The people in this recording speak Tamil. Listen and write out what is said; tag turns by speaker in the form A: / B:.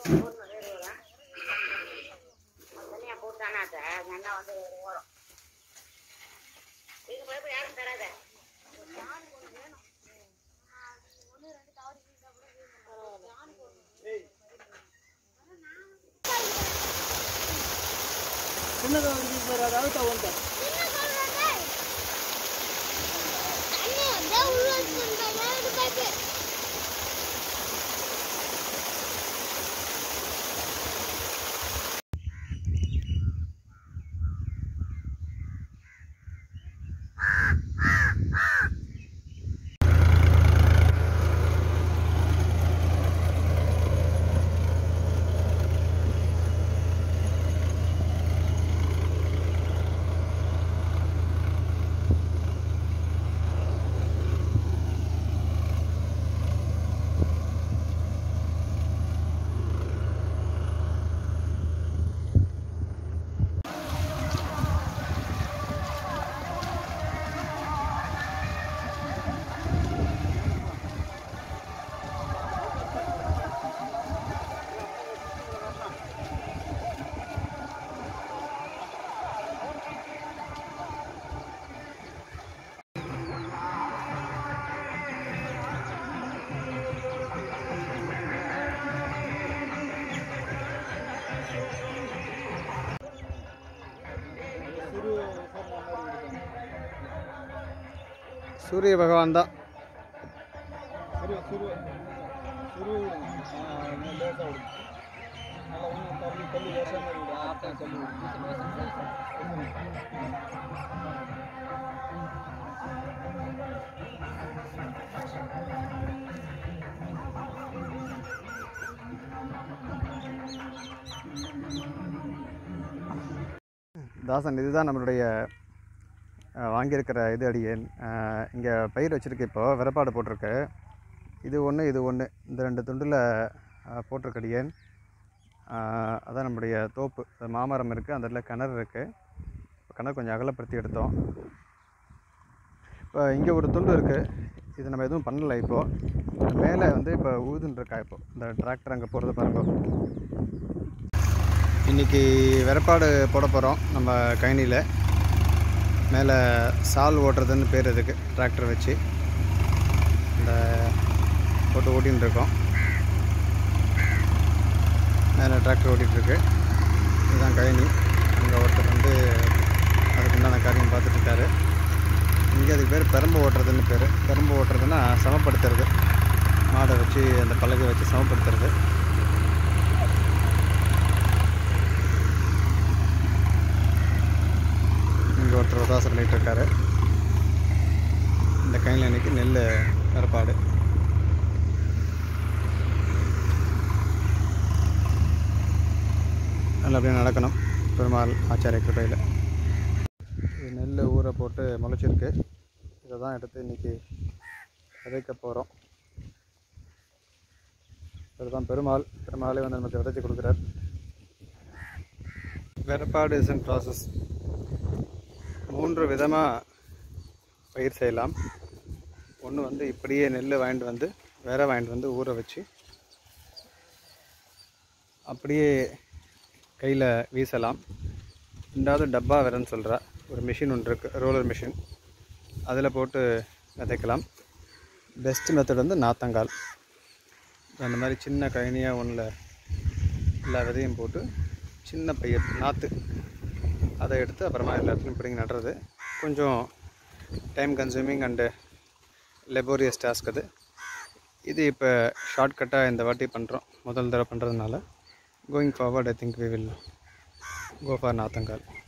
A: தனியாக போட்டானா சார் நல்லா வந்து ஓடும் இது பயப்பட யாரும் தராத
B: சின்னதாக வந்து சார் அது அவுட்டா வந்துட்டேன்
C: சூரிய பகவான் தான்
B: சுரு சுரு சுரு லேசாக விடும் நல்லா ஒன்றும் தள்ளி தள்ளி லேசாக மாதிரி விடும் ஆட்டை தள்ளி
C: தாசன் இதுதான் நம்மளுடைய அஹ், வாங்கியிருக்கிற இது அடியேன் இங்கே பயிர் வச்சுருக்கு இப்போ விறப்பாடு போட்டிருக்கு இது ஒன்று இது ஒன்று இந்த ரெண்டு துண்டில் போட்டிருக்கு அடியேன் அஹ், அதான் நம்முடைய தோப்பு அது மாமரம் இருக்குது அந்த இடத்துல கிணறு இருக்குது இப்போ கிணறு கொஞ்சம் அகலப்படுத்தி எடுத்தோம் இப்போ இங்கே ஒரு துண்டு இருக்குது இது நம்ம எதுவும் பண்ணலை இப்போது மேலே வந்து இப்போ ஊதுன்னு இருக்கா இப்போ இந்த டிராக்டர் அங்கே போகிறது பாருங்க இன்றைக்கி விறப்பாடு போட போகிறோம் நம்ம கயனியில் மேலே சால் ஓட்டுறதுன்னு பேர் இதுக்கு டிராக்டர் வச்சு இந்த போட்டு ஓட்டின்னு இருக்கோம் மேலே டிராக்டர் ஓட்டிகிட்ருக்கு இதுதான் கயனி அங்கே ஒருத்தர் வந்து அதுக்கு உண்டான காரியம் பார்த்துட்ருக்காரு இங்கே அதுக்கு பேர் பெரம்பு ஓட்டுறதுன்னு பேர் பெரம்பு ஓட்டுறதுன்னா சமப்படுத்துறது மாடை வச்சு அந்த பலகை வச்சு சமப்படுத்துறது இங்கே ஒருத்தர் ஒதாசம் பண்ணிகிட்டு இருக்காரு இந்த கையில் இன்னைக்கு நெல் கருப்பாடு நல்லபடியாக நடக்கணும் பெருமாள் ஆச்சாரிய கிருபையில் இது நெல் ஊற போட்டு முளைச்சிருக்கு இதை தான் எடுத்து இன்றைக்கி விதைக்க போகிறோம் இதுதான் பெருமாள் பெருமாளே வந்து நமக்கு விதைச்சி கொடுக்குறார் வெறப்பாடு இஸ் இன் ப்ராசஸ் மூன்று விதமாக பயிர் செய்யலாம் ஒன்று வந்து இப்படியே நெல் வாங்கிட்டு வந்து வேற வாங்கிட்டு வந்து ஊற வச்சு அப்படியே கையில் வீசலாம் ரெண்டாவது டப்பா விரன்னு சொல்கிறா ஒரு மிஷின் ஒன்று இருக்குது ரோலர் மிஷின் அதில் போட்டு விதைக்கலாம் பெஸ்ட் மெத்தட் வந்து நாத்தங்கால் அந்த மாதிரி சின்ன கழனியாக ஒன்றில் எல்லா விதையும் போட்டு சின்ன பயிர் நாற்று அதை எடுத்து அப்புறமா எல்லா இடத்துலையும் பிடிங்கி நடுறது கொஞ்சம் time consuming and laborious task அது இது இப்போ ஷார்ட்கட்டாக இந்த வாட்டி பண்ணுறோம் முதல் தடவை பண்ணுறதுனால going forward I think we will go for நாத்தங்கால்